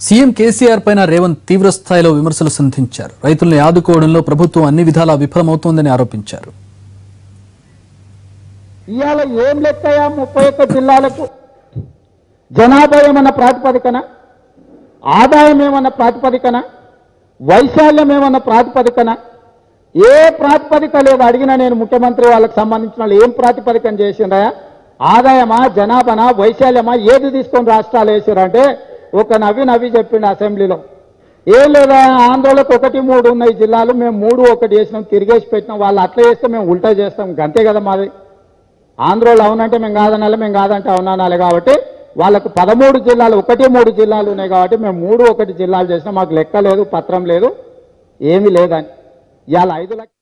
CM KCR పైన రేవంత్ తీవ్ర స్థాయిలో విమర్శలు సంధించారు రైతుల్ని ఆదుకోవడంలో ప్రభుత్వం అన్ని విధాలా విఫలమవుతోందని ఆరోపించారు ఇవాళ ఏం లెక్కయా ముప్పై ఒక్క జిల్లాలకు జనాభా ఏమన్న ప్రాతిపదికన ఆదాయం ఏమన్న ప్రాతిపదికన వైశాల్యం ఏమన్న ప్రాతిపదికన ఏ ప్రాతిపదిక లేదు అడిగినా నేను ముఖ్యమంత్రి వాళ్ళకి సంబంధించిన వాళ్ళు ఏం ప్రాతిపదికన చేసిండ్రా ఆదాయమా జనాభానా వైశాల్యమా ఏది తీసుకొని రాష్ట్రాలు వేసారంటే ఒక నవ్వి నవ్వి చెప్పిండు అసెంబ్లీలో ఏం లేదా ఆంధ్రలోకి ఒకటి మూడు ఉన్నాయి జిల్లాలు మేము మూడు ఒకటి చేసినాం తిరిగేసి పెట్టినాం వాళ్ళు అట్లా చేస్తే మేము ఉల్టా చేస్తాం అంతే కదా మాది ఆంధ్రోళ్ళు అవునంటే మేము కాదనాలి మేము కాదంటే అవుననాలి కాబట్టి వాళ్ళకు పదమూడు జిల్లాలు ఒకటి మూడు జిల్లాలు ఉన్నాయి కాబట్టి మేము మూడు ఒకటి జిల్లాలు చేసినా మాకు లెక్క లేదు పత్రం లేదు ఏమీ లేదని ఇవాళ ఐదు లక్ష